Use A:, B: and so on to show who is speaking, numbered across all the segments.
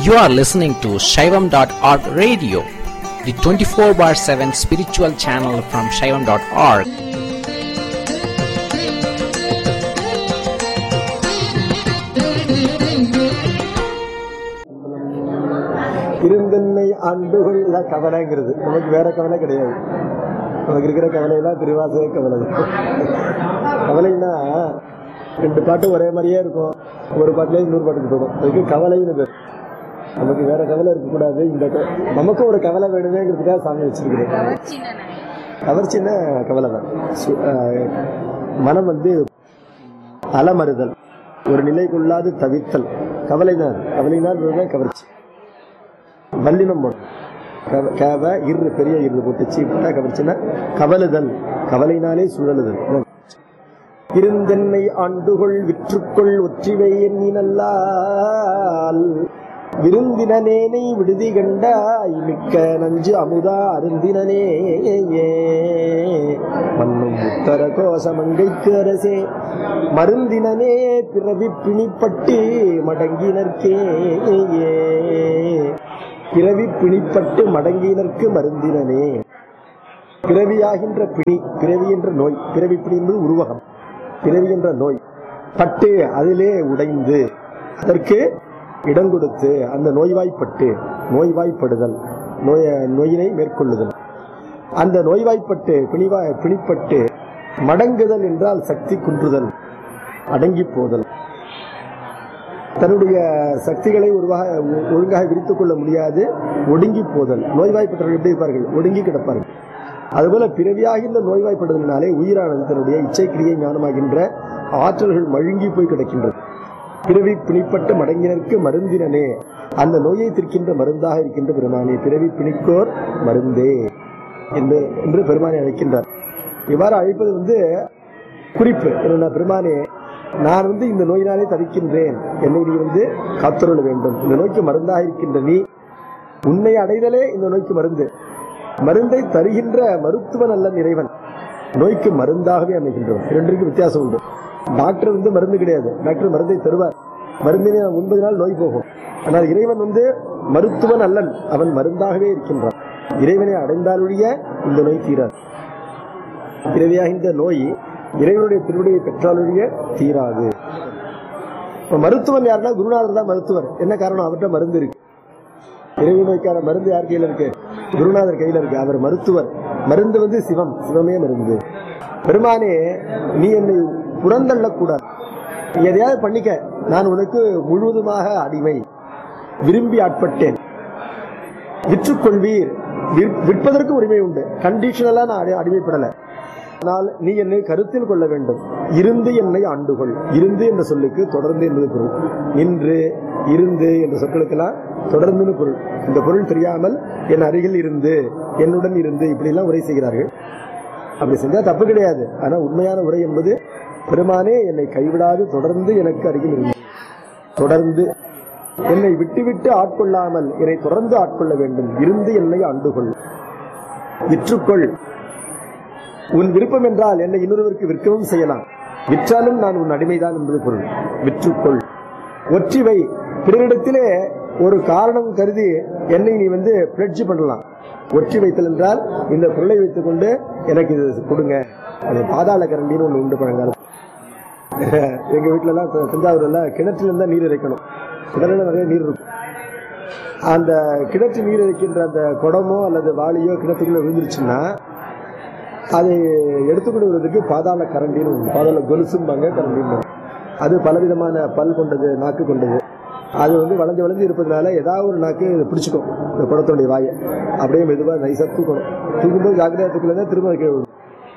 A: You are listening to Shaivam.org radio, the 24 bar 7 spiritual channel from Shaivam.org.
B: இருந்தென்னை ஆண்டுகள் எல்லாம் கவலைங்கிறது நமக்கு வேற கவலை கிடையாது நமக்கு இருக்கிற கவலையெல்லாம் திருவாசக கவலை தான். கவலைன்னா ரெண்டு பாட்டு ஒரே மாதிரியே இருக்கும் ஒரு பாட்டுல இன்னொரு பாட்டுக்கு போகும் அதுக்கு கவலைன்னு பேர் நமக்கு வேற கவலை இருக்கக்கூடாது இந்த க- நமக்கும் ஒரு கவலை வேணுமேங்கிறதுக்காக சாமி வச்சிருக்கிறேன் கவர்ச்சின்னா கவலை தான் சு- ஆஹ் மனம் வந்து அலமறுதல் ஒரு நிலைக்குள்ளாது தவித்தல் கவலை தான் கவலைனால் கவர்ச்சி வல்லினம் போடும் கவ- கவ இரு பெரிய இரு போட்டு சீ போட்டா கவர்ச்சினா கவலுதல் கவலைனாலே சுழலுதல் இருந்தென்னை ஆண்டுகொள் விற்றுக்கொள் ஒற்றிவை எண்ணினல்லால் விருந்தினனேனை விடுதி கண்டாய் மிக்க நஞ்சு அமுதா அருந்தினனே மன்னும் உத்தர கோசமங்கைக்கு அரசே மருந்தினனே பிறவி பிணிப்பட்டு மடங்கினர்க்கே பிறவி பிணிப்பட்டு மடங்கினர்க்கு மருந்தினனே பிறவியாகின்ற பிணி பிறவி என்ற நோய் பிறவி பிணி என்பது உருவகம் பிறவி என்ற நோய் பட்டு அதிலே உடைந்து அதற்கு இடம் கொடுத்து அந்த நோய்வாய்ப்பட்டு நோய்வாய்ப்படுதல் நோய நோயினை மேற்கொள்ளுதல் அந்த நோய்வாய்ப்பட்டு பிணிவா பிணிப்பட்டு மடங்குதல் என்றால் சக்தி குன்றுதல் அடங்கி போதல் தன்னுடைய சக்திகளை ஒருவாக ஒ- ஒழுங்காக விரித்துக் கொள்ள முடியாது ஒடுங்கி போதல் நோய்வாய்ப்பட்டவர்கள் எப்படி இருப்பார்கள் ஒடுங்கி கிடப்பார்கள் அதுபோல பிறவியாகின்ற நோய்வாய்ப்படுதலினாலே உயிரானது தன்னுடைய இச்சை கிரியை ஞானமாகின்ற ஆற்றல்கள் மழுங்கி போய் கிடக்கின்றது பிறவி பிணிப்பட்டு மடங்கினருக்கு மருந்தினனே அந்த நோயை தீர்க்கின்ற மருந்தாக இருக்கின்ற பெருமானே பிறவி பிணிக்கோர் மருந்தே என்று என்று பெருமானை அழைக்கின்றார் இவ்வாறு அழைப்பது வந்து குறிப்பு என்னென்ன பெருமானே நான் வந்து இந்த நோயினாலே தவிக்கின்றேன் என்னை நீ வந்து காத்துருள வேண்டும் இந்த நோய்க்கு மருந்தாக இருக்கின்ற நீ உன்னை அடைதலே இந்த நோய்க்கு மருந்து மருந்தை தருகின்ற மருத்துவன் அல்ல இறைவன் நோய்க்கு மருந்தாகவே அமைகின்றவன் இரண்டிற்கு வித்தியாசம் உண்டு டாக்டர் வந்து மருந்து கிடையாது டாக்டர் மருந்தை தருவார் மருந்தினை ஒன்பது நாள் நோய் போகும் ஆனால் இறைவன் வந்து மருத்துவன் அல்லன் அவன் மருந்தாகவே இருக்கின்றான் இறைவனை அடைந்தாலொழிய இந்த நோய் தீராது பிறவியாகின்ற நோய் இறைவனுடைய திருவிடையை பெற்றாலொழிய தீராது இப்ப மருத்துவன் யாருன்னா குருநாதர் தான் மருத்துவர் என்ன காரணம் அவர்கிட்ட மருந்து இருக்கு இறைவி நோய்க்கான மருந்து யார் கையில இருக்கு குருநாதர் கையில இருக்கு அவர் மருத்துவர் மருந்து வந்து சிவம் சிவமே மருந்து பெருமானே நீ என்னை புறந்தள்ளக்கூடாது நீ எதையாவது பண்ணிக்க நான் உனக்கு முழுவதுமாக அடிமை விரும்பி ஆட்பட்டேன் விற்றுக்கொள்வீர் விற்- விற்பதற்கு உரிமை உண்டு கண்டிஷனலா நான் அடி- அடிமைப்படல ஆனால் நீ என்னை கருத்தில் கொள்ள வேண்டும் இருந்து என்னை ஆண்டுகொள் இருந்து என்ற சொல்லுக்கு தொடர்ந்து என்பது பொருள் இன்று இருந்து என்ற சொற்களுக்கெல்லாம் தொடர்ந்துன்னு பொருள் இந்த பொருள் தெரியாமல் என் அருகில் இருந்து என்னுடன் இருந்து இப்படி எல்லாம் உரை செய்கிறார்கள் அப்படி செஞ்சா தப்பு கிடையாது ஆனா உண்மையான உரை என்பது பெருமானே என்னை கைவிடாது தொடர்ந்து எனக்கு அருகில் இருந்து தொடர்ந்து என்னை விட்டுவிட்டு ஆட்கொள்ளாமல் என்னை தொடர்ந்து ஆட்கொள்ள வேண்டும் இருந்து என்னை ஆண்டுகொள் விற்றுக்கொள் உன் விருப்பம் என்றால் என்னை இன்னொருவருக்கு விற்கவும் செய்யலாம் விற்றாலும் நான் உன் அடிமைதான் என்பது பொருள் விற்றுக்கொள் ஒற்றிவை பிறரிடத்திலே ஒரு காரணம் கருதி என்னை நீ வந்து பிளட்ஜ் பண்ணலாம் ஒற்றி வைத்தல் என்றால் இந்த பொருளை வைத்துக் கொண்டு எனக்கு இது கொடுங்க அது பாதாள கரண்டின்னு ஒன்று உண்டு பழங்காலம் எங்க வீட்டுல எல்லாம் த- தஞ்சாவூர்ல எல்லாம் கிணற்றுல இருந்தா நீர் இறைக்கணும் கிணறுல நிறைய நீர் இருக்கும் அந்த கிணற்று நீர் இறைக்கின்ற அந்த குடமோ அல்லது வாளியோ கிணத்துக்குள்ள விழுந்துருச்சுன்னா அதை எடுத்துக்கொண்டு வருவதற்கு பாதாள கரண்டின்னு ஒண்ணு. பாதாள கொலுசும்பாங்க கரண்டின்னு அது பலவிதமான பல் கொண்டது நாக்கு கொண்டது அது வந்து வளைஞ்சு வளைஞ்சு இருப்பதனால ஏதாவது ஒரு நாக்கு இதை பிடிச்சிக்கும் இந்த குடத்துடைய வாயை அப்படியே மெதுவாக நைஸாக தூக்கணும் தூக்கும்போது ஜாக்கிரதையா தூக்கலன்னா திரும்ப கீழே விழும்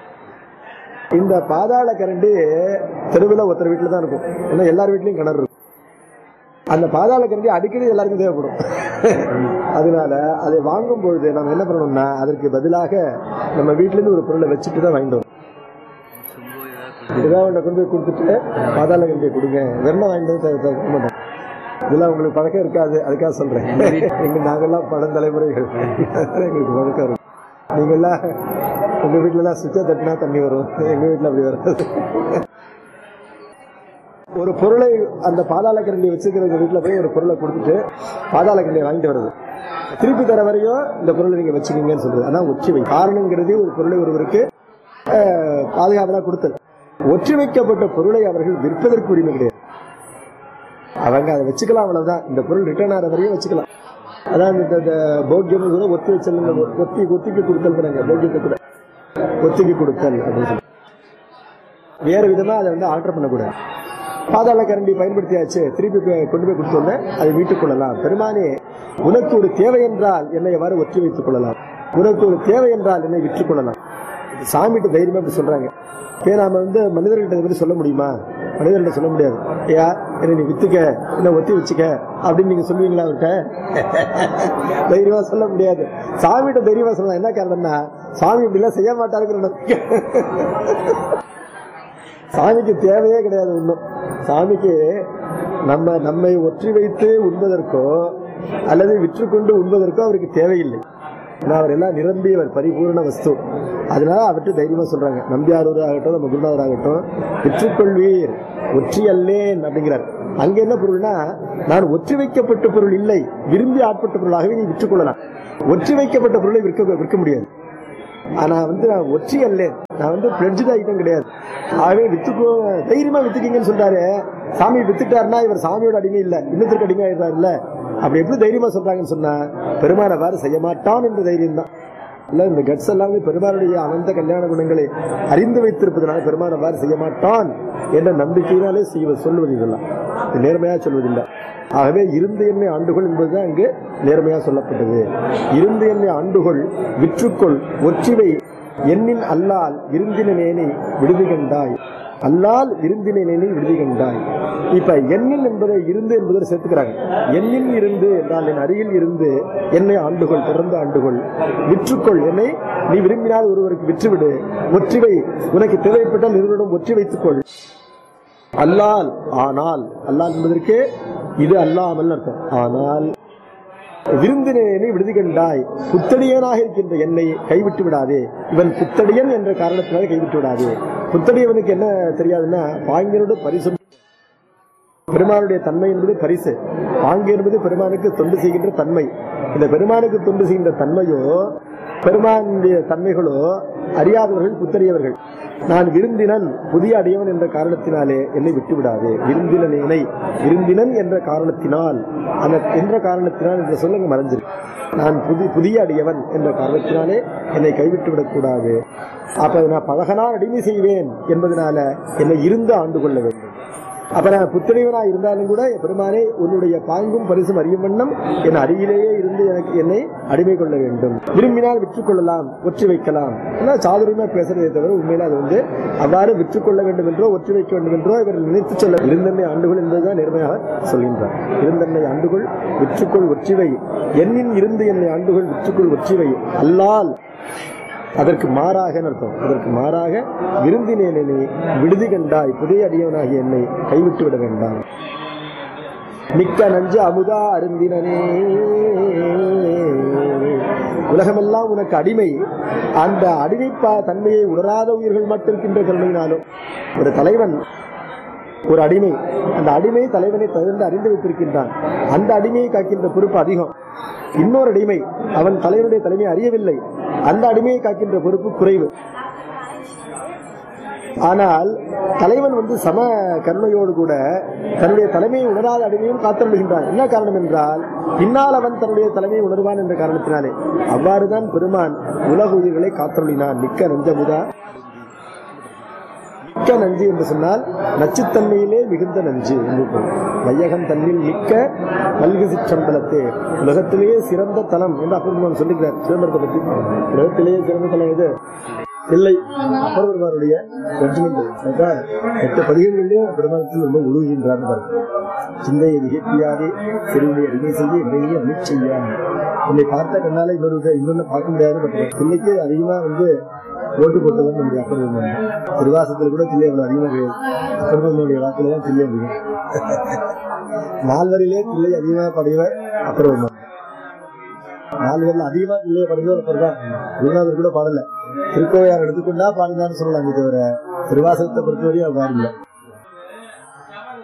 B: இந்த பாதாள கரண்டி தெருவில் ஒருத்தர் வீட்டில் தான் இருக்கும் ஏன்னா எல்லார் வீட்லயும் கிணறு இருக்கும் அந்த பாதாள கரண்டி அடிக்கடி எல்லாருக்கும் தேவைப்படும் அதனால அதை வாங்கும் பொழுது நம்ம என்ன பண்ணணும்னா அதற்கு பதிலாக நம்ம வீட்ல இருந்து ஒரு பொருளை வச்சுட்டு தான் வாங்கிட்டு வரணும் ஏதாவது ஒன்றை கொண்டு போய் கொடுத்துட்டு பாதாள கரண்டியை கொடுங்க வெண்ணெய் வாங்கிட்டு வந்து த- த- கொடுக்க மாட்டோம் இதெல்லாம் உங்களுக்கு பழக்கம் இருக்காது அதுக்காக சொல்றேன் எங்க நாங்கெல்லாம் பழந்தலைமுறைகள் எங்களுக்கு பழக்கம் இருக்கு நீங்கெல்லாம் உங்க வீட்டுல எல்லாம் சுவிட்சை தட்டினா தண்ணி வரும் எங்க வீட்டுல அப்படி வராது ஒரு பொருளை அந்த பாதாள கரண்டி வச்சுக்கிற வீட்டுல போய் ஒரு பொருளை கொடுத்துட்டு பாதாள கரண்டியை வாங்கிட்டு வருது திருப்பி தர வரையும் இந்த பொருளை நீங்க வச்சுக்கீங்கன்னு சொல்றது அதான் ஒற்றுமை காரணங்கிறதே ஒரு பொருளை ஒருவருக்கு அஹ், பாதுகாவலா கொடுத்தது ஒற்றி வைக்கப்பட்ட பொருளை அவர்கள் விற்பதற்கு உரிமை கிடையாது அவங்க அதை வச்சுக்கலாம் அவ்வளவுதான் இந்த பொருள் ரிட்டர்ன் ஆகிற வரையும் வச்சுக்கலாம் அதான் இந்த இந்த போக்கியம் கூட ஒத்தி வச்சல் ஒத்தி ஒத்திக்கு கொடுத்தல் போக்கியத்தை கூட ஒத்திக்கு கொடுத்தல் அப்படின்னு சொல்லி வேறு விதமா அதை வந்து ஆல்டர் பண்ணக்கூடாது பாதாள கரண்டி பயன்படுத்தியாச்சு திருப்பி போய் கொண்டு போய் கொடுத்தோன்னே அதை மீட்டுக் கொள்ளலாம் பெருமானே உனக்கு ஒரு தேவை என்றால் என்னை எவ்வாறு ஒற்றி வைத்துக் கொள்ளலாம் உனக்கு ஒரு தேவை என்றால் என்னை விற்றுக் கொள்ளலாம் சாமிகிட்ட தைரியமா இப்படி சொல்றாங்க ஏ நாம வந்து மனிதர்கிட்ட இதை பத்தி சொல்ல முடியுமா மனிதர்கிட்ட சொல்ல முடியாது ஐயா என்னை நீ வித்துக்க இல்லை ஒத்தி வச்சுக்க அப்படின்னு நீங்க சொல்லுவீங்களா அவர்கிட்ட தைரியமா சொல்ல முடியாது சாமிகிட்ட தைரியமா சொல்லலாம் என்ன காரணம்னா சாமி இப்படிலாம் செய்ய மாட்டாருங்கிற நம்பிக்கை சாமிக்கு தேவையே கிடையாது ஒன்றும் சாமிக்கு நம்ம நம்மை ஒற்றி வைத்து உண்பதற்கோ அல்லது விற்றுக்கொண்டு உண்பதற்கோ அவருக்கு தேவையில்லை ஏன்னா அவர் எல்லாம் நிரம்பியவர் பரிபூர்ண வஸ்து அதனால அவர்கிட்ட தைரியமா சொல்றாங்க நம்பியாரூர் ஆகட்டும் நம்ம குருநாதர் ஆகட்டும் விற்றுக்கொள்வீர் ஒற்றி அல்லேன் அப்படிங்கிறார் அங்க என்ன பொருள்னா நான் ஒற்றி வைக்கப்பட்ட பொருள் இல்லை விரும்பி ஆட்பட்ட பொருளாகவே நீ விற்றுக்கொள்ளலாம் ஒற்றி வைக்கப்பட்ட பொருளை விற்க விற்க முடியாது ஆனா வந்து நான் ஒற்றி அல்லேன் நான் வந்து பிளட்ஜ் ஐட்டம் கிடையாது ஆகவே வித்துக்கோ தைரியமா வித்துக்கீங்கன்னு சொல்றாரு சாமி வித்துட்டாருன்னா இவர் சாமியோட அடிமை இல்ல இன்னத்திற்கு அடிமை ஆயிடுறாரு இல்ல அப்படி எப்படி தைரியமா சொல்றாங்கன்னு சொன்னா பெருமான் அவ்வாறு செய்ய மாட்டான் என்ற தைரியம் தான் இல்ல இந்த கட்ஸ் எல்லாமே பெருமானுடைய அனந்த கல்யாண குணங்களை அறிந்து வைத்திருப்பதனால பெருமான் அவ்வாறு செய்ய மாட்டான் என்ற நம்பிக்கையினாலே செய்வ சொல்வது இதெல்லாம் இது நேர்மையா சொல்வதில்லை ஆகவே இருந்து என்னை ஆண்டுகொள் என்பதுதான் அங்கு நேர்மையா சொல்லப்பட்டது இருந்து என்னை ஆண்டுகொள் விற்றுக்கொள் ஒற்றிவை எண்ணின் அல்லால் விருந்தினேனி விடுதி கண்டாய் அல்லால் விருந்தினேனி விடுதி கண்டாய் இப்ப எண்ணில் என்பதை இருந்து என்பதை சேர்த்துக்கிறாங்க எண்ணில் இருந்து என்றால் என் அருகில் இருந்து என்னை ஆண்டுகொள் தொடர்ந்து ஆண்டுகொள் விற்றுக்கொள் என்னை நீ விரும்பினால் ஒருவருக்கு விற்றுவிடு ஒற்றிவை உனக்கு தேவைப்பட்டால் நிறுவனம் ஒற்றி வைத்துக்கொள் அல்லால் ஆனால் அல்லால் என்பதற்கு இது அல்லாமல் அர்த்தம் ஆனால் விருந்தினேனை விடுதி கண்டாய் புத்தடியனாக இருக்கின்ற என்னை கைவிட்டு விடாதே இவன் புத்தடியன் என்ற காரணத்தினால கைவிட்டு விடாதே புத்தடியவனுக்கு என்ன தெரியாதுன்னா பாங்கியனோட பரிசு பெருமானுடைய தன்மை என்பது பரிசு பாங்கு என்பது பெருமானுக்கு தொண்டு செய்கின்ற தன்மை இந்த பெருமானுக்கு தொண்டு செய்கின்ற தன்மையோ பெருமானுடைய தன்மைகளோ அறியாதவர்கள் புத்தறியவர்கள் நான் விருந்தினன் புதிய அடியவன் என்ற காரணத்தினாலே என்னை விட்டு விடாதே விருந்தினனை விருந்தினன் என்ற காரணத்தினால் அந்த என்ற காரணத்தினால் என்ற சொல்லுங்க மறைஞ்சிருக்கு நான் புதி புதிய அடியவன் என்ற காரணத்தினாலே என்னை கைவிட்டு விடக்கூடாது அப்ப நான் பழகனால் அடிமை செய்வேன் என்பதனால என்னை இருந்து ஆண்டு கொள்ள வேண்டும் அப்ப நான் புத்திரைவனா இருந்தாலும் கூட பெருமானே உன்னுடைய பாங்கும் பரிசும் அறியும் வண்ணம் என் அருகிலேயே இருந்து எனக்கு என்னை அடிமை கொள்ள வேண்டும் விரும்பினால் விற்றுக்கொள்ளலாம் ஒற்றி வைக்கலாம் எல்லாம் சாதுரியமா பேசுறதே தவிர உண்மையில அது வந்து அவ்வாறு விற்றுக்கொள்ள வேண்டும் என்றோ ஒற்றி வைக்க வேண்டும் என்றோ இவர் நினைத்து சொல்ல இருந்தன்னை ஆண்டுகள் என்பதுதான் நேர்மையாக சொல்கின்றார் இருந்தன்னை ஆண்டுகள் விற்றுக்கொள் ஒற்றிவை எண்ணின் இருந்து என்னை ஆண்டுகள் விற்றுக்கொள் ஒற்றிவை அல்லால் அதற்கு மாறாக அர்த்தம் அதற்கு மாறாக விருந்தினேனே விடுதி கண்டாய் புதிய அடியவனாகிய என்னை கைவிட்டு விட வேண்டாம் மிக்க நஞ்சு அமுதா அருந்தினனே உலகமெல்லாம் உனக்கு அடிமை அந்த அடிமைப்பா தன்மையை உணராத உயிர்கள் மட்டும் இருக்கின்ற கருணையினாலும் ஒரு தலைவன் ஒரு அடிமை அந்த அடிமை தலைவனை தகுந்து அறிந்து வைத்திருக்கின்றான் அந்த அடிமையை காக்கின்ற பொறுப்பு அதிகம் இன்னொரு அடிமை அவன் தலைவனுடைய தலைமையை அறியவில்லை அந்த அடிமையை காக்கின்ற பொறுப்பு குறைவு ஆனால் தலைவன் வந்து சம கருணையோடு கூட தன்னுடைய தலைமையை உணராத அடிமையும் காத்தருளுகின்றான் என்ன காரணம் என்றால் பின்னால் அவன் தன்னுடைய தலைமையை உணர்வான் என்ற காரணத்தினாலே அவ்வாறுதான் பெருமான் உலக உயிர்களை காத்தருளினான் மிக்க நஞ்சமுதா மிக்க நஞ்சு என்று சொன்னால் நச்சுத்தன்மையிலே மிகுந்த நஞ்சு என்று பொருள். வையகம் தன்னில் மிக்க மல்கு சிற்றம்பலத்தே உலகத்திலேயே சிறந்த தலம் என்று அப்பர் சொல்லுகிறார் சிதம்பரத்தை பற்றி உலகத்திலேயே சிறந்த தலம் இது இல்லை அப்பர் பெருமானுடைய ஜட்ஜ்மெண்ட் அதான் எட்டு பதிகங்களிலே பெருமானத்தில் ரொம்ப உழுகின்றார் சிந்தையை நிகழ்த்தியாதே சிறுவனை அடிமை செய்ய என்னையே அமிட் செய்யா உன்னை பார்த்த கண்ணால இன்னொரு இன்னொன்னு பார்க்க முடியாது பட் சில்லைக்கு அதிகமா வந்து ஓட்டு போட்டவன் நம்முடைய அப்பர் பெருமான் திருவாசத்தில் கூட சில்லை அவ்வளவு அதிகமா கிடையாது அப்பர் பெருமானுடைய வாக்குல தான் சில்லை அதிகம் நால்வரிலே சில்லை அதிகமாக படையவர் அப்பர் பெருமான் நால்வரில் அதிகமா சில்லையை படையவர் அப்பர் தான் குருநாதர் கூட பாடல திருக்கோவையார் எடுத்துக்கொண்டா பாடுதான்னு சொல்லலாம் தவிர திருவாசகத்தை பொறுத்தவரையும் அது பாடல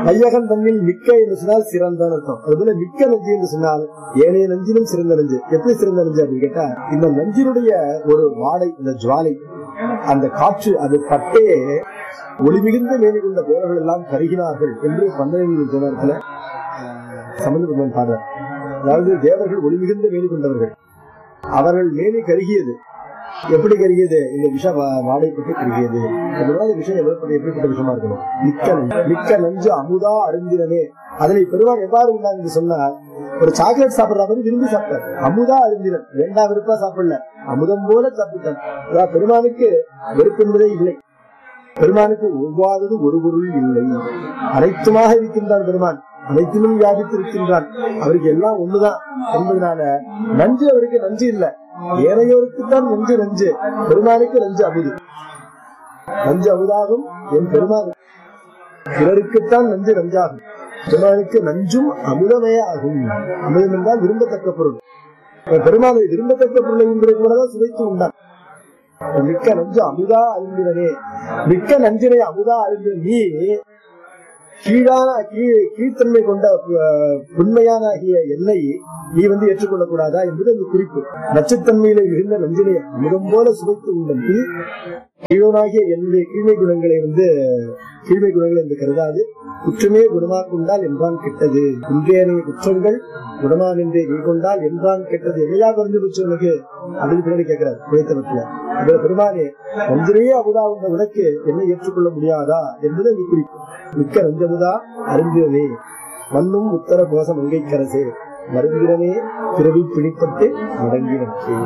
B: மையகன் தன்னில் மிக்க என்று சொன்னால் சிறந்த அர்த்தம் அதுபோல மிக்க நஞ்சு என்று சொன்னால் ஏனைய நஞ்சிலும் சிறந்த நஞ்சு எப்படி சிறந்த நஞ்சு அப்படின்னு கேட்டா இந்த நஞ்சினுடைய ஒரு வாடை இந்த ஜுவாலை அந்த காற்று அது பட்டே ஒளி மிகுந்த மேனி கொண்ட தேவர்கள் எல்லாம் கருகினார்கள் என்று பந்தனையில் ஜனத்துல சம்பந்தப்பட்ட பாடுறார் அதாவது தேவர்கள் ஒளி மிகுந்த மேனி கொண்டவர்கள் அவர்கள் மேனி கருகியது எப்படி கருகியது இந்த விஷ வா- வாடைப்பட்டு கருகியது அதனால இந்த விஷயம் எப்படி எப்படிப்பட்ட விஷயமா இருக்கணும் மிக்க நஞ்சு- மிக்க நஞ்சு அமுதா அருந்தினமே அதனை பெருமான் எவ்வாறு உண்டாங்க என்று சொன்னால் ஒரு சாக்லேட் சாப்பிடுற மாதிரி விரும்பி சாப்பிட்டார் அமுதா அருந்தினன் வேண்டாம் விருப்பா சாப்பிடல அமுதம் போல சாப்பிட்டான் அதாவது பெருமானுக்கு வெறுப்பு என்பதே இல்லை பெருமானுக்கு ஒவ்வாதது ஒரு பொருள் இல்லை அனைத்துமாக இருக்கின்றான் பெருமான் அனைத்திலும் வியாபித்திருக்கின்றான் அவருக்கு எல்லாம் ஒண்ணுதான் என்பதனால நஞ்சு அவருக்கு நஞ்சு இல்ல ஏனையோருக்கு தான் நஞ்சு நஞ்சு பெருமானுக்கு நஞ்சு அமுது நஞ்சு அமுதாகும் என் பெருமான் பிறருக்குத்தான் நஞ்சு நஞ்சாகும் பெருமானுக்கு நஞ்சும் அமுதமே ஆகும் அமுதம் என்றால் விரும்பத்தக்க பொருள் இப்ப பெருமானை விரும்பத்தக்க பொருளை உண்பதை போலதான் சுவைத்து உண்டான் மிக்க நஞ்சு அமுதா அறிந்தினே மிக்க நஞ்சினை அமுதா அறிந்த நீ கீழான கீழ் கீழ்த்தன்மை கொண்ட அஹ், உண்மையான ஆகிய எல்லை நீ வந்து ஏற்றுக்கொள்ளக் கூடாதா என்பது அந்த குறிப்பு நச்சுத்தன்மையிலே மிகுந்த நஞ்சினை அமுதம் போல சுவைத்து உண்ட நீ கீழனாகிய என்னுடைய கீழ்மை குணங்களை வந்து கீழ்மை குணங்கள் என்று கருதாது குற்றமே குணமாக்கொண்டால் என்றான் கெட்டது குன்றேனைய குற்றங்கள் குணமா நின்றே நீ கொண்டால் என்றான் கெட்டது எதையா குறைஞ்சு போச்சு உனக்கு அப்படின்னு பின்னாடி கேட்கிறார் குறைத்தவத்துல இதுல பெருமானே நன்றிலேயே அமுதா உண்ட உனக்கு என்னை ஏற்றுக்கொள்ள முடியாதா என்பது அந்த குறிப்பு மிக்க நஞ்சமுதா அறிந்திரனே மண்ணும் உத்தர கோச மங்கைக்கரசே மருந்திரனே பிறவி பிடிப்பட்டு முடங்கினே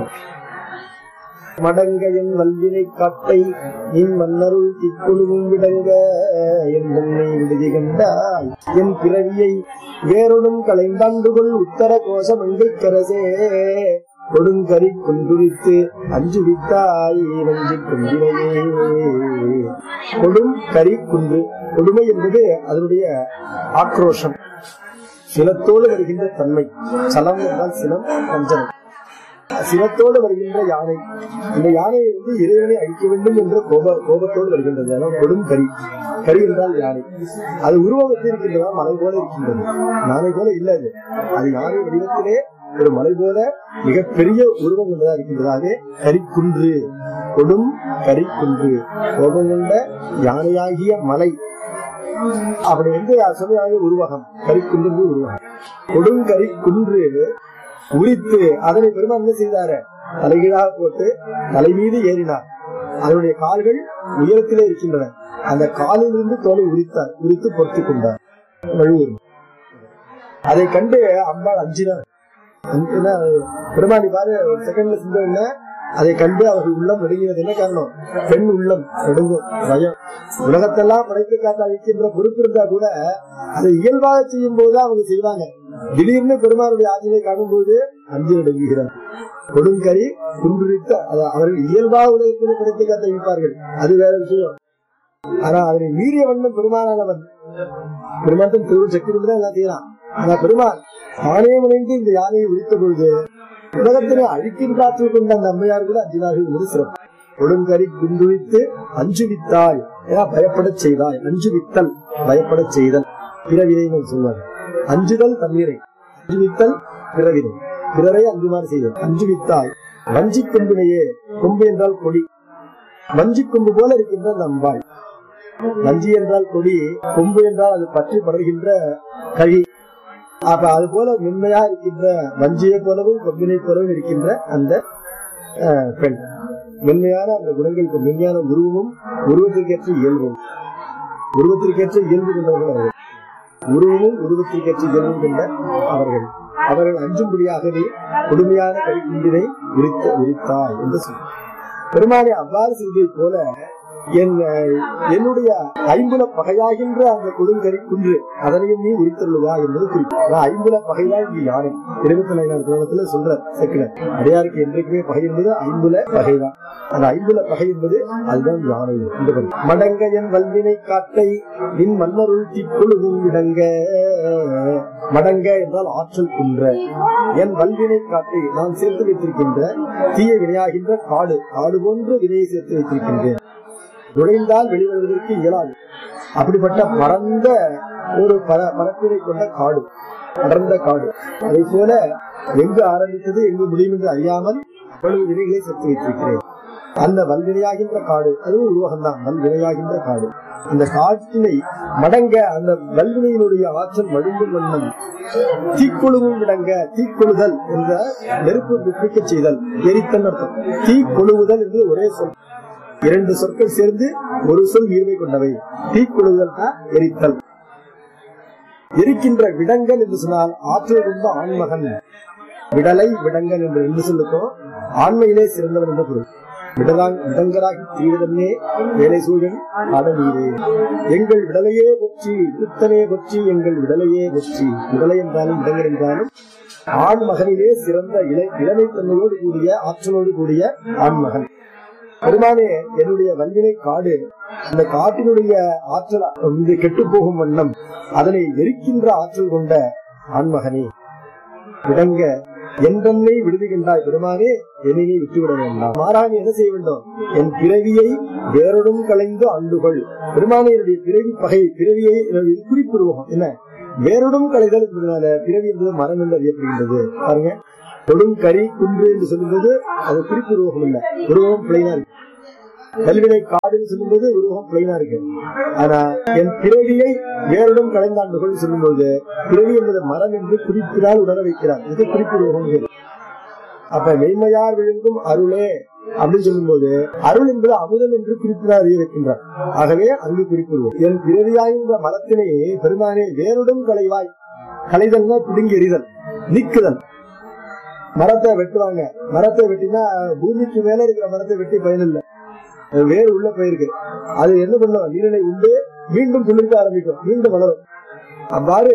B: மடங்கையன் வல்வினை காட்டை நின் மன்னருள் திக்குழுவும் விடங்க என் மண்ணை விடுதி கண்டால் என் பிறவியை வேறொடும் களைந்தாண்டுகொள் உத்தர கோஷ மங்கைக்கரசே கொடுங்கரி கொண்டுரித்து அஞ்சுவித்தாய் வஞ்சி கொண்டினையே கொடும் கரி குன்று கொடுமை என்பது அதனுடைய ஆக்ரோஷம் சிலத்தோடு வருகின்ற தன்மை சலம் என்றால் சிலம் பஞ்சனம் சிரத்தோடு வருகின்ற யானை இந்த யானை வந்து இறைவனை அழிக்க வேண்டும் என்ற கோப கோபத்தோடு வருகின்றது அதான் கொடும் கரி கரி என்றால் யானை அது உருவம் எப்படி இருக்கின்றதா மலை போல இருக்கின்றது யானை போல இல்ல அது அது யானை வடிவத்திலே ஒரு மலை போல மிகப்பெரிய உருவம் கொண்டதா இருக்கின்றதாக கரிக்குன்று கொடும் கரிக்குன்று கோபம் கொண்ட யானையாகிய மலை அப்படி வந்து சொல்லுவாங்க உருவகம் கரிக்குன்று உருவகம் கொடுங்கரி குன்று உரித்து அதனை பெருமான் என்ன செய்தாரு தலைகீழாக போட்டு தலை மீது ஏறினார் அதனுடைய கால்கள் உயரத்திலே இருக்கின்றன அந்த காலில் இருந்து தோலை உரித்தார் உரித்து பொறுத்துக் கொண்டார் வழுவூர் அதை கண்டு அம்பாள் அஞ்சினார் அஞ்சினா, பெருமானி பாரு ஒரு செகண்ட்ல செஞ்ச அதை கண்டு அவர்கள் உள்ளம் நடுங்கினது என்ன காரணம் பெண் உள்ளம் நடுங்கும் பயம் உலகத்தெல்லாம் படைத்து காத்து அழிக்கின்ற பொறுப்பு இருந்தா கூட அதை இயல்பாக செய்யும் போதுதான் அவங்க செய்வாங்க திடீர்னு பெருமானுடைய ஆட்சியை காணும்போது அஞ்சு நடுங்குகிறார் கொடுங்கரி குன்றுரித்த அது அவர்கள் இயல்பாக உலகத்திலே படைத்து காத்து அழிப்பார்கள் அது வேற விஷயம் ஆனா அதனை மீறிய வண்ணம் பெருமானானவன் பெருமான் திருவள் சக்தி கொண்டுதான் எல்லாம் செய்யலாம் ஆனா பெருமான் தானே முனைந்து இந்த யானையை விழித்த பொழுது உலகத்தினை அழிக்கின்றாற்றில் கொண்ட அந்த அம்மையார் கூட அஞ்சினார்கள் என்பது சிறப்பு கொடுங்கரி குண்டுவித்து அஞ்சுவித்தாய் ஏன்னா பயப்படச் செய்தாய் அஞ்சுவித்தல் பயப்படச் செய்தல் பிறவினை சொல்வார் அஞ்சுதல் தண்ணீரை அஞ்சுவித்தல் பிறவினை பிறரை அஞ்சுமாறு செய்தல் அஞ்சுவித்தாய் வஞ்சி கொம்பினையே கொம்பு என்றால் கொடி வஞ்சி கொம்பு போல இருக்கின்ற அந்த அம்பாள் வஞ்சி என்றால் கொடி கொம்பு என்றால் அது பற்றி படர்கின்ற கழி அப்ப அது போல மென்மையா இருக்கின்ற வஞ்சியை போலவும் கொம்பினை போலவும் இருக்கின்ற அந்த அஹ், பெண் மென்மையான அந்த குணங்களுக்கு மென்மையான உருவமும் உருவத்திற்கேற்ற இயல்பும் உருவத்திற்கேற்ற இயல்பு கொண்டவர்கள் அவர்கள் உருவமும் உருவத்திற்கேற்ற இயல்பு கொண்ட அவர்கள் அவர்கள் அஞ்சும்படியாகவே கொடுமையான கைக்குண்டினை உரித்த உரித்தாய் என்று சொல்றார் பெருமானை அவ்வாறு செய்ததைப் போல என் அஹ், என்னுடைய ஐம்புல பகையாகின்ற அந்த கொடுங்கரி குன்று அதனையும் நீ உரித்தருளுவா என்பது குறிப்பு அதான் ஐம்புல பகைதான் இங்கு யானை இருபத்தி ஐந்தாம் கிரமத்துல சொல்றார் செக்குல அடையாருக்கு என்றைக்குமே பகை என்பது ஐம்புல பகைதான் அந்த ஐம்புல பகை என்பது அதுதான் யானை என்று பொருள். மடங்க என் வல்வினை காட்டை நின் மன்னருள் திக்குழுவும் விடங்க மடங்க என்றால் ஆற்றல் குன்ற என் வல்வினை காட்டை நான் சேர்த்து வைத்திருக்கின்ற தீய வினையாகின்ற காடு காடு போன்று வினையை சேர்த்து வைத்திருக்கின்றேன் நுழைந்தால் வெளிவருவதற்கு இயலாது அப்படிப்பட்ட பரந்த ஒரு பர பரப்பினை கொண்ட காடு அடர்ந்த காடு அதை போல எங்கு ஆரம்பித்தது எங்கு முடியும் என்று அறியாமல் அவ்வளவு வினைகளை சேர்த்து வைத்திருக்கிறேன் அந்த வல்வினையாகின்ற காடு அதுவும் உருவகம்தான் வல்வினையாகின்ற காடு அந்த காட்டினை மடங்க அந்த வல்வினையினுடைய ஆற்றல் மழுங்கும் வண்ணம் தீக்கொழுவும் விடங்க தீக்கொழுதல் என்ற நெருப்பு விற்பிக்க செய்தல் எரித்தல் அர்த்தம் தீக்கொழுவுதல் என்று ஒரே சொல் இரண்டு சொற்கள் சேர்ந்து ஒரு சொல் ஈர்மை கொண்டவை தீக்கொழுதல் எரித்தல் எரிக்கின்ற விடங்கன் என்று சொன்னால் ஆற்றல் கொண்ட ஆண்மகன் விடலை விடங்கன் என்று ரெண்டு சொல்லுக்கும் ஆண்மையிலே சிறந்தவன் என்ற பொருள் விடலாங் விடங்கராகி தீவிரமே வேலை சூழன் ஆடநீரே எங்கள் விடலையே பொற்றி புத்தனே பொற்றி எங்கள் விடலையே பொற்றி விடலை என்றாலும் விடங்கர் என்றாலும் ஆண் மகனிலே சிறந்த இளை இளமைத்தன்மையோடு கூடிய ஆற்றலோடு கூடிய ஆண்மகன் பெருமானே என்னுடைய வல்வினை காடு அந்த காட்டினுடைய ஆற்றல் வந்து கெட்டு போகும் வண்ணம் அதனை எரிக்கின்ற ஆற்றல் கொண்ட ஆண்மகனே விடங்க என்றென்னை விடுதுகின்றாய் பெருமானே என்னையே விட்டுவிட வேண்டாம் மாறாக என்ன செய்ய வேண்டும் என் பிறவியை வேறொடும் கலைந்து ஆண்டுகள் பெருமானே என்னுடைய பிறவி பகை பிறவியை என்னுடைய குறிப்பிடுவோம் என்ன வேறொடும் கலைதல் என்பதனால பிறவி என்பது மரம் என்று அறியப்படுகின்றது பாருங்க தொடும் கரி குன்று என்று சொல்லும்போது அது குறிப்பு உருவகம் இல்ல உருவகம் பிளைனா இருக்கு கல்வினை காடுன்னு சொல்லும்போது உருவகம் பிளைனா இருக்கு ஆனா என் பிறவியை வேறிடம் கலைந்தாண்டுகள் சொல்லும்போது பிறவி என்பது மரம் என்று குறிப்பிடால் உணர வைக்கிறார் இது குறிப்பு உருவகம் இது. அப்ப மெய்மையார் விழுங்கும் அருளே அப்படின்னு சொல்லும்போது அருள் என்பது அமுதம் என்று குறிப்பிடார் அறிய வைக்கின்றார் ஆகவே அங்கு குறிப்பிடுவோம் என் பிறவியாகின்ற மரத்தினை பெருமானே வேறுடன் களைவாய் களைதல்னா பிடுங்கி எறிதல் நீக்குதல் மரத்தை வெட்டுவாங்க மரத்தை வெட்டினா பூமிக்கு மேல இருக்கிற மரத்தை வெட்டி பயனில்லை அது வேறு உள்ள போயிருக்கு அது என்ன பண்ணும் நீரினை உண்டு மீண்டும் துளிர்க்க ஆரம்பிக்கும் மீண்டும் வளரும் அவ்வாறு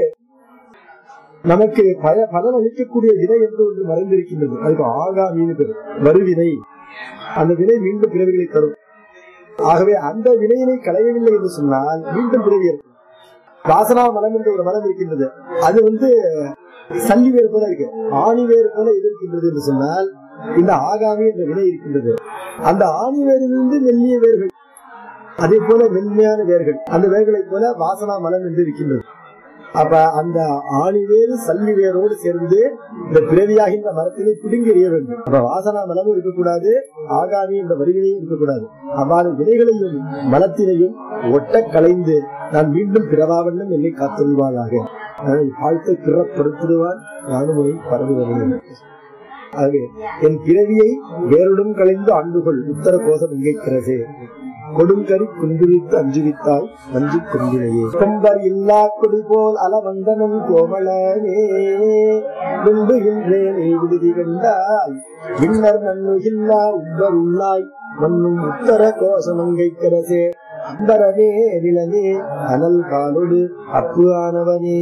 B: நமக்கு பய பலன் அளிக்கக்கூடிய வினை என்று ஒன்று மறைந்திருக்கின்றது அதுக்கு ஆகாமின்னு பேர் வருவினை அந்த வினை மீண்டும் பிறவிகளை தரும் ஆகவே அந்த வினையினை களையவில்லை என்று சொன்னால் மீண்டும் பிறவி இருக்கும் வாசனா மலம் என்ற ஒரு மலம் இருக்கின்றது அது வந்து சல்லி வேறு போல இருக்கு ஆணி வேறு போல இது இருக்கின்றது என்று சொன்னால் இந்த ஆகாமி என்ற வினை இருக்கின்றது அந்த ஆணி வேரிலிருந்து மெல்லிய வேர்கள் அதே போல மென்மையான வேர்கள் அந்த வேர்களைப் போல வாசனா மலம் என்று இருக்கின்றது அப்ப அந்த ஆணி வேறு சல்லி வேரோடு சேர்ந்து இந்த பிறவியாகின்ற மரத்தினை பிடுங்கி எறிய வேண்டும் அப்ப வாசனா மலமும் இருக்கக்கூடாது ஆகாமி என்ற வரிவினையும் இருக்கக்கூடாது அவ்வாறு வினைகளையும் மலத்தினையும் ஒட்ட கலைந்து நான் மீண்டும் பிறவாவண்ணம் என்னை காத்துள்வாயாக வாழ்த்தை பிறப்படுத்திடுவான் நானும் உன்னை பரவுகிறேன் ஆகவே என் பிறவியை வேறுடன் கலைந்து ஆண்டுகள் உத்தர கோஷம் இங்கைக்கிறதே கொடுங்கரி குண்டுவித்து அஞ்சுவித்தாய் அஞ்சு கொண்டினையே கொம்பர் இல்லா கொடி போல் அலவந்தனன் கோமளனே விண்டுகின்றேன் நீ விடுதி கண்டாய் விண்ணர் நன்னுகில்லா உப்பர் உள்ளாய் மண்ணும் உத்தர கோஷமங்கைக்கிறதே அம்பரவே நிலனே அனல் காலொடு அப்பு ஆனவனே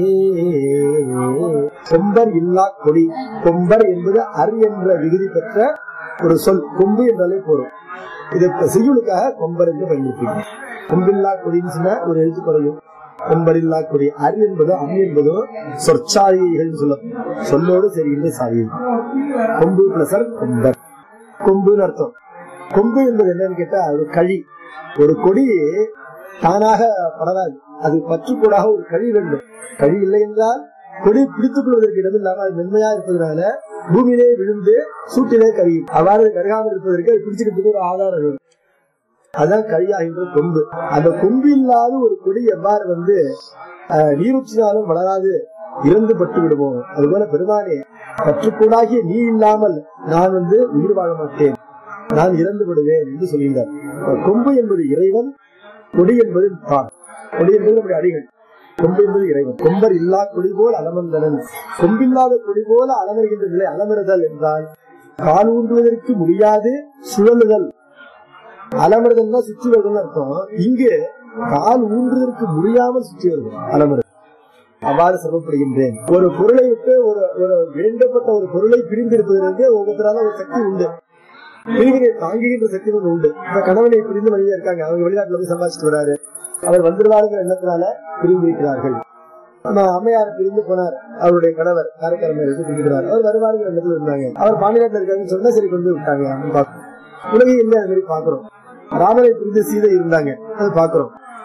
B: கொம்பர் இல்லா கொடி கொம்பர் என்பது அர் என்ற விகுதி பெற்ற ஒரு சொல் கொம்பு என்றாலே போறோம் இது செய்யுளுக்காக கொம்பர் என்று பயன்படுத்திக்கிறோம் கொம்பில்லா கொடின்னு சொன்னா ஒரு எழுத்து குறையும் கொம்பரில்லா கொடி அரு என்பதோ அம் என்பதோ சொற்சாரிகள் சொல்ல சொல்லோடு சரிகின்ற சாரியை கொம்பு பிளசர் கொம்பர் கொம்புன்னு அர்த்தம் கொம்பு என்பது என்னன்னு கேட்டா ஒரு கழி ஒரு கொடி தானாக படராது அது பற்றுக்கூடாக ஒரு கழி வேண்டும் கழி இல்லை என்றால் கொடி பிடித்துக் கொள்வதற்கு இடமில்லாம அது மென்மையா இருப்பதனால பூமியிலே விழுந்து சூட்டிலே கருகும் அவ்வாறு கருகாமல் இருப்பதற்கு அது பிடிச்சுக்கிறதுக்கு ஒரு ஆதாரம் வேணும் அதான் கழியாகின்ற கொம்பு அந்த கொம்பு இல்லாத ஒரு கொடி எவ்வாறு வந்து அஹ், நீரூற்றினாலும் வளராது இறந்து பட்டு விடுவோம் அதுபோல பெருமானே பற்றுக்கூடாகிய நீ இல்லாமல் நான் வந்து உயிர் வாழ மாட்டேன் நான் இறந்து விடுவேன் என்று சொல்கின்றார் கொம்பு என்பது இறைவன் கொடி என்பது தான் கொடி என்பது நம்முடைய அடிகள் கொம்பு என்பது இறைவன் கொம்பர் இல்லா கொடி போல் அலமந்தனன் கொம்பில்லாத கொடி போல அலமருகின்ற நிலை அலமருதல் என்றால் கால் ஊன்றுவதற்கு முடியாது சுழலுதல் அலமருதல்னா சுற்றி வருதல் அர்த்தம் இங்கு கால் ஊன்றுவதற்கு முடியாமல் சுற்றி வருது அலமருதல் அவ்வாறு சிரமப்படுகின்றேன் ஒரு பொருளை விட்டு ஒரு ஒரு வேண்டப்பட்ட ஒரு பொருளை பிரிந்திருப்பதற்கு ஒவ்வொருத்தரால ஒரு சக்தி உண்டு பிரிவினை தாங்குகின்ற சக்தி ஒன்று உண்டு இப்ப கணவனை பிரிந்து மனைவியா இருக்காங்க அவங்க வெளிநாட்டுல போய் சம்பாதிச்சுட்டு வராரு அவர் வந்துருவாருங்கிற எண்ணத்தினால பிரிந்திருக்கிறார்கள் நம்ம அம்மையார் பிரிந்து போனார் அவருடைய கணவர் காரைக்காரமே இருந்து பிரிக்கிறார் அவர் வருவாருங்கிற எண்ணத்துல இருந்தாங்க அவர் பாண்டிநாட்டுல இருக்காங்கன்னு சொன்னா சரி கொண்டு போய் விட்டாங்க அப்படின்னு பார்க்கிறோம். உலகில் இல்லை அது மாதிரி பாக்குறோம் ராமனை பிரிந்து சீதை இருந்தாங்க அது பாக்குறோம்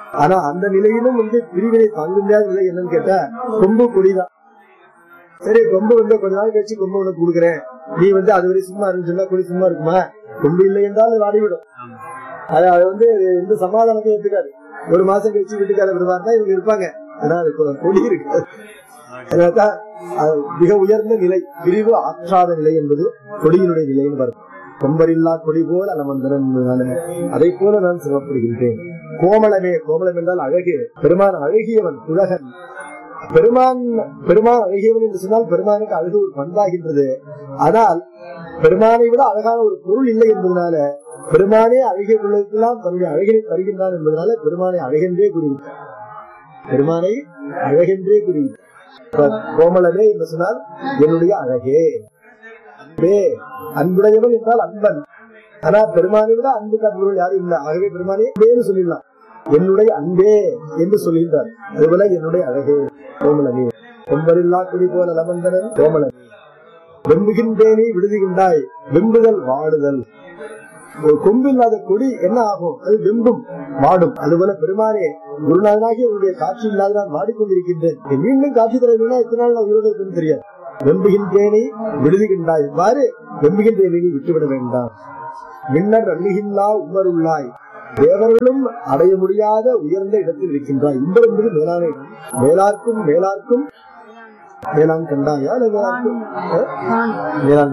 B: ஆனா அந்த நிலையிலும் வந்து பிரிவினை தாங்க முடியாத நிலை என்னன்னு கேட்டா கொம்பு கொடிதான் சரி கொம்பு வந்து கொஞ்ச நாள் கழிச்சு கொம்பு உனக்கு கொடுக்குறேன் நீ வந்து அது வரை சும்மா இருந்து சொன்னா கொடி சும்மா இருக்குமா கொம்பு இல்லை என்றால் அது வாடிவிடும் அது அது வந்து எந்த சமாதானத்தையும் எடுத்துக்காது ஒரு மாசம் கழிச்சு வீட்டுக்கார விடுவாருன்னா இவங்க இருப்பாங்க ஆனா அது கொ- கொடி இருக்காது அதனால்தான் அது மிக உயர்ந்த நிலை பிரிவு ஆற்றாத நிலை என்பது கொடியினுடைய நிலைன்னு வரும் கொம்பரில்லா கொடி போல அலமந்தனம் என்பதால அதை போல நான் சிறப்படுகின்றேன் கோமளமே கோமளம் என்றால் அழகு பெருமான் அழகியவன் உலகன் பெருமான் பெருமான் அழகியவன் என்று சொன்னால் பெருமானுக்கு அழகு ஒரு பண்பாகின்றது ஆனால் பெருமானை விட அழகான ஒரு பொருள் இல்லை என்பதனால பெருமானே அழகிய பொருளுக்கெல்லாம் தன்னுடைய அழகினை தருகின்றான் என்பதனால பெருமானை அழகென்றே கூறிவிட்டார் பெருமானை அழகென்றே கூறிவிட்டார் இப்ப கோமளமே என்று சொன்னால் என்னுடைய அழகே அன்பே அன்புடையவன் என்றால் அன்பன் ஆனா பெருமானை விட அன்பு பொருள் யாரும் இல்லை ஆகவே பெருமானே அன்பேன்னு சொல்லிடலாம் என்னுடைய அன்பே என்று சொல்கின்றார் அதுபோல என்னுடைய அழகே கோமலமே கொம்பரில்லா குடி போல லமந்தனன் கோமலன் வெம்புகின்றேனே விடுதுகின்றாய் வெம்புதல் வாடுதல் ஒரு கொம்பு இல்லாத கொடி என்ன ஆகும் அது வெம்பும் வாடும் அதுபோல பெருமானே குருநாதனாகி உன்னுடைய காட்சி இல்லாத நான் வாடிக்கொண்டிருக்கின்றேன் நீ மீண்டும் காட்சி தர வேணா எத்தனை நாள் நான் உயிரோடு இருப்பேன்னு தெரியாது வெம்புகின்றேனை விடுதுகின்றாய் இவ்வாறு வெம்புகின்றேனை நீ விட்டுவிட வேண்டாம் மின்னர் அண்ணுகில்லா உமருள்ளாய் தேவர்களும் அடைய முடியாத உயர்ந்த இடத்தில் இருக்கின்றாய் இன்பம் என்பது மேலான இடம் மேலார்க்கும் மேலார்க்கும் மேலான் கண்டாயா இல்ல மேலார்க்கும் அஹ்? மேலான்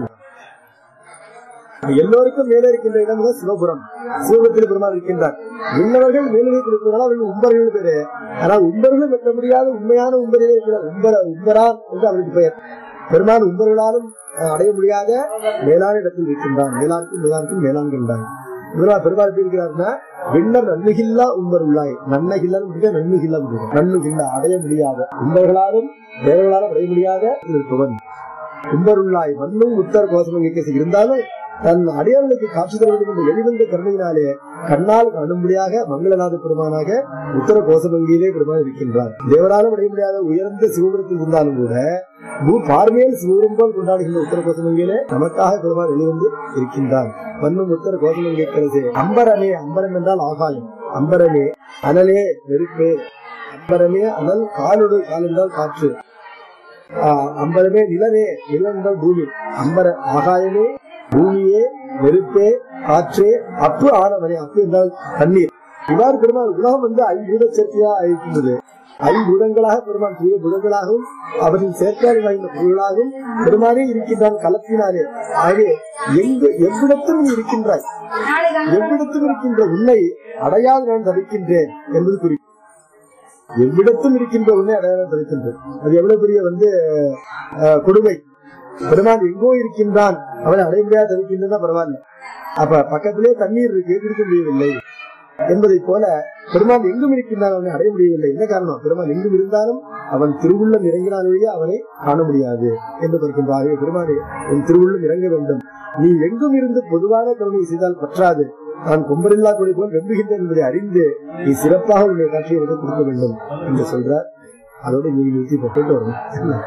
B: எல்லோருக்கும் மேலே இருக்கின்ற இடம் தான் சிவபுரம் சிவபுரத்தில் பெருமாள் இருக்கின்றார் விண்ணவர்கள் மேலே கொடுப்பதால் அவர்கள் உம்பர்கள் பேரு ஆனால் உம்பர்களும் வெட்ட முடியாத உண்மையான உம்பரிலே இருக்கிறார் உம்பர உம்பரான் என்று அவருக்கு பெயர் பெருமாள் உம்பர்களாலும் அஹ், அடைய முடியாத மேலான இடத்தில் இருக்கின்றான் மேலாருக்கும் மேலாருக்கும் மேலான் கண்டான் பெருமாள் பெருமாள் எப்படி இருக்கிறார்னா விண்ணர் நன்மைகில்லா உம்பர் உள்ளாய் நன்மைகில்லா நன்மைகில்லா நன்மைகில்லா அடைய முடியாத உம்பர்களாலும் தேவர்களாலும் அடைய முடியாத இருப்பவன் கும்பருள்ளாய் மண்ணும் உத்தர கோசமும் இயக்க இருந்தாலும் தன் அடியார்களுக்கு காட்சி தர வேண்டும் என்ற வெளிவந்த கருணையினாலே கண்ணால் காணும்படியாக மங்களநாத பெருமானாக உத்தர கோசமங்கியிலே பெருமான் இருக்கின்றார் தேவராலும் அடைய முடியாத உயர்ந்த சிவபுரத்தில் இருந்தாலும் கூட பூ பார்வையில் சிவபுரம் போல் கொண்டாடுகின்ற உத்தர கோசமங்கியிலே நமக்காக பெருமான் வெளிவந்து இருக்கின்றார் மண்ணும் உத்தர கோசமங்கை கரசே அம்பரமே அம்பரம் என்றால் ஆகாயம் அம்பரமே அனலே நெருப்பே அம்பரமே அனல் காலோடு கால் என்றால் காற்று ஆஹ் அம்பரமே நிலவே நிலம் என்றால் பூமி அம்பர ஆகாயமே பூமியே நெருப்பே காற்றே அப்பு ஆனவனே அப்பு என்றால் தண்ணீர் இவ்வாறு பெருமாள் உலகம் வந்து ஐம்பூத சேர்க்கையா இருக்கின்றது ஐம்பூதங்களாக பெருமான் தூய புதங்களாகவும் அவற்றின் சேர்க்கையாக வாய்ந்த பொருளாகவும் பெருமானே இருக்கின்றான் கலத்தினாலே ஆகவே எங்கு எவ்விடத்தும் நீ இருக்கின்றாய் எவ்விடத்தும் இருக்கின்ற உன்னை அடையாது நான் தவிக்கின்றேன் என்பது குறிப்பு எவ்விடத்தும் இருக்கின்ற உன்னை அடையாளம் தவிக்கின்றேன் அது எவ்வளவு பெரிய வந்து அஹ், கொடுமை பெருமான் எங்கோ இருக்கின்றான் அவனை அடைய முடியாது தவிக்கின்றதா பரவாயில்ல அப்ப பக்கத்திலே தண்ணீர் இருக்கு இருக்க முடியவில்லை என்பதை போல பெருமான் எங்கும் இருக்கின்றான் அவனை அடைய முடியவில்லை என்ன காரணம் பெருமான் எங்கும் இருந்தாலும் அவன் திருவுள்ளம் இறங்கினால் வழியே அவனை காண முடியாது என்று பார்க்கின்றாக பெருமானே உன் திருவுள்ளம் இறங்க வேண்டும் நீ எங்கும் இருந்து பொதுவான கருணை செய்தால் பற்றாது நான் கொம்பரில்லா கொடி போல் வெம்புகின்றேன் என்பதை அறிந்து நீ சிறப்பாக உன்னுடைய காட்சியை எனக்கு கொடுக்க வேண்டும் என்று சொல்றார் அதோடு நீ நிறுத்தி இப்ப போயிட்டு வரணும்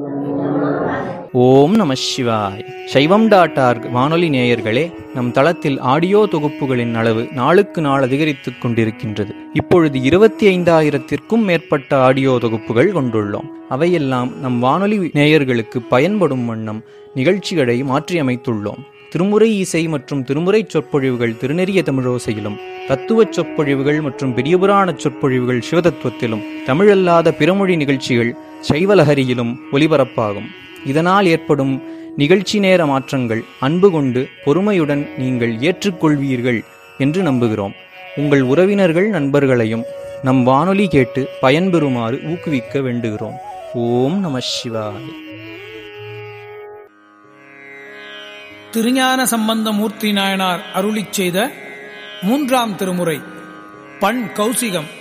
C: ஓம் நம சிவாய் சைவம் டாட் ஆர்க் வானொலி நேயர்களே நம் தளத்தில் ஆடியோ தொகுப்புகளின் அளவு நாளுக்கு நாள் அதிகரித்துக் கொண்டிருக்கின்றது இப்பொழுது இருபத்தி ஐந்தாயிரத்திற்கும் மேற்பட்ட ஆடியோ தொகுப்புகள் கொண்டுள்ளோம் அவையெல்லாம் நம் வானொலி நேயர்களுக்கு பயன்படும் வண்ணம் நிகழ்ச்சிகளை மாற்றியமைத்துள்ளோம் திருமுறை இசை மற்றும் திருமுறை சொற்பொழிவுகள் திருநெறிய தமிழோசையிலும் தத்துவச் சொற்பொழிவுகள் மற்றும் பெரியபுராண சொற்பொழிவுகள் சிவதத்துவத்திலும் தமிழல்லாத பிறமொழி நிகழ்ச்சிகள் சைவலஹரியிலும் ஒலிபரப்பாகும் இதனால் ஏற்படும் நிகழ்ச்சி நேர மாற்றங்கள் அன்பு கொண்டு பொறுமையுடன் நீங்கள் ஏற்றுக்கொள்வீர்கள் என்று நம்புகிறோம் உங்கள் உறவினர்கள் நண்பர்களையும் நம் வானொலி கேட்டு பயன்பெறுமாறு ஊக்குவிக்க வேண்டுகிறோம் ஓம் நம சிவாய்
D: திருஞான சம்பந்தமூர்த்தி நாயனார் அருளிச் செய்த மூன்றாம் திருமுறை பண் கௌசிகம்